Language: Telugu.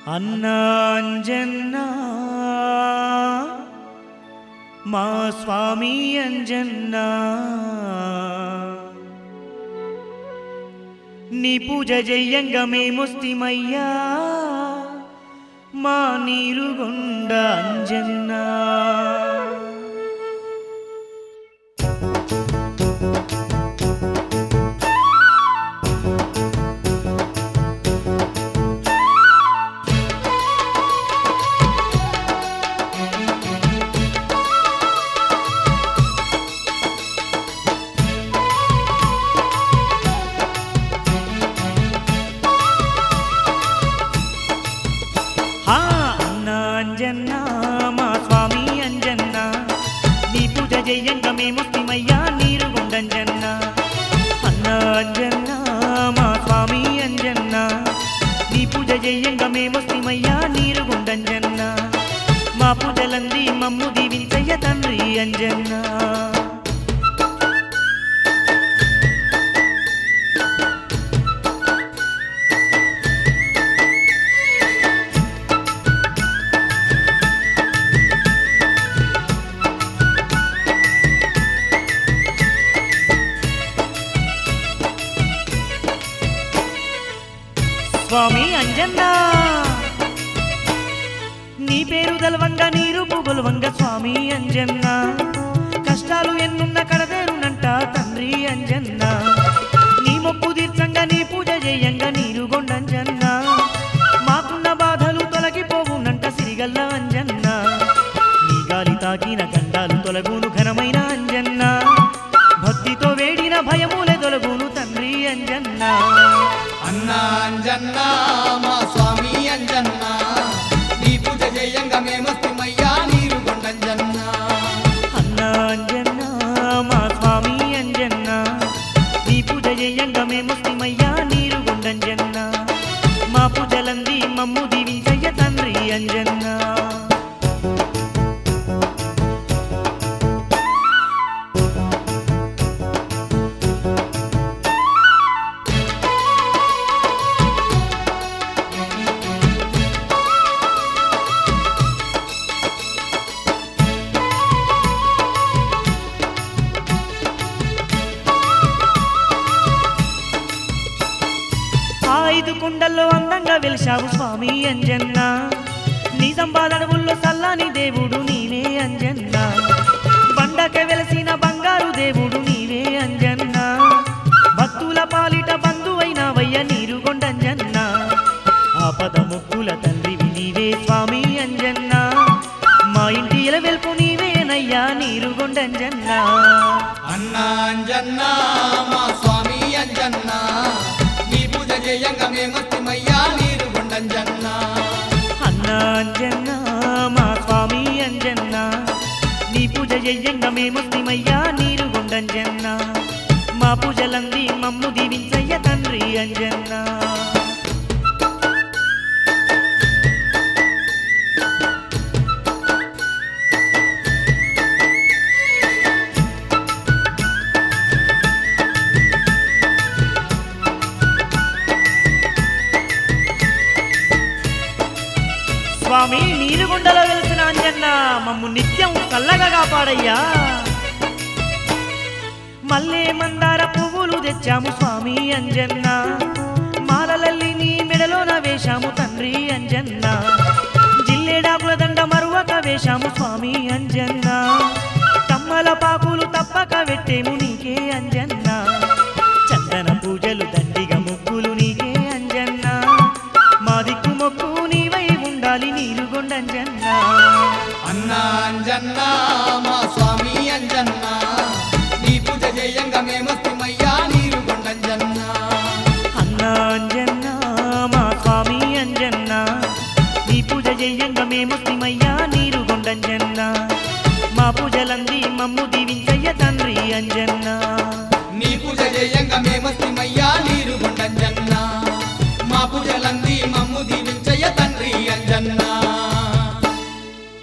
అన్నాంజన్నా మా స్వామి అంజన్నా నీ పూజ చెయ్యంగా మేమొస్తిమయ్యా మా నీరుగొండ అంజన్నా హా అన్న అంజన్న మా స్వామి అంజన్న నీ పూజ చెయ్యంగా మేమొస్తిమయ్యా నీరు గుండంజన్న అన్న అంజన్న మా స్వామి అంజన్న నీ పూజ చెయ్యంగా మేమొస్తిమయ్యా నీరు గుండంజన్న మా పూజలంది మమ్ము దీవించయ్య తండ్రి అంజన్న స్వామి అంజన్నా నీ పేరు గలవంగ నీరు పుగొలవంగ స్వామి అంజన్న కష్టాలు ఎన్నున్న కడదేరునంట తండ్రి అంజన్న నీ మొక్కు తీర్చంగా నీ పూజ చేయంగా నీరు గొండంజన్న మాకున్న బాధలు తొలగిపోవునంట సిరిగల్ల అంజన్న నీ గాలి తాకిన గండాలు తొలగును ఘనమైన అంజన్న భక్తితో వేడిన భయములే తొలగును తండ్రి అంజన్న అన్నా అంజన్న మా స్వామి అంజన్న నీ పూజ చేయంగా మేమొస్తిమయ్యా నీరు కొండంజన్న అన్న అంజన్న మా స్వామి అంజన్న నీ పూజ చేయంగా మేమొస్తిమయ్యా నీరు గుండంజన్న మా పూజలంది మమ్ము దీవించయ్య తండ్రి అంజన్న ఆ ఐదు కుండల్లో అందంగా వెలిశావు స్వామి అంజన్న నీ సంపాదనవుల్లో సల్లాని దేవుడు నీవే అంజన్న బండక వెలసిన బంగారు దేవుడు నీవే అంజన్న భక్తుల పాలిట బంధువైన వయ్య నీరు కొండంజన్న ఆపద ముక్కుల తండ్రివి నీవే స్వామి అంజన్న మా ఇంటి వెల్పు నీవేనయ్యా నీరు కొండంజన్న అన్నా అంజన్న మా స్వామి అంజన్న నీ పూజ చేయంగా మేమొస్తిమయ్యా నీరు కొండంజన్న అన్న అంజన్న మా స్వామి అంజన్న నీ పూజ చెయ్యంగా మేమొస్తిమయ్యా నీరు గుండంజన్న మా పూజలంది మమ్ము దీవించయ్య తండ్రి అంజన్న స్వామి నీరుగుండలో వెలిసిన అంజన్న మమ్ము నిత్యం చల్లగా కాపాడయ్యా మల్లే మందార పువ్వులు తెచ్చాము స్వామి అంజన్న మాలలల్లి నీ మెడలోన వేశాము తండ్రి అంజన్న జిల్లేడాకుల దండ మరువక వేశాము స్వామి అంజన్న తమ్మల పాకులు తప్పక పెట్టేము నీకే అంజన్న చందన పూజలు దండిగా ముగ్గులు నీకే అంజన్న మా దిక్కు మొక్కు నీవై ఉండాలి నీరుగొండంజన్న అన్నా అంజన్న మా స్వామి అంజన్న నీ పూజ చేయంగా మేమొస్తిమయ్యా నీరు కొండంజన్న అన్న అంజన్న మా స్వామి అంజన్న నీ పూజ చెయ్యంగా మేమొస్తిమయ్యా నీరు గుండంజన్న మా పూజలంది మమ్ము దీవించయ్య తండ్రి అంజన్న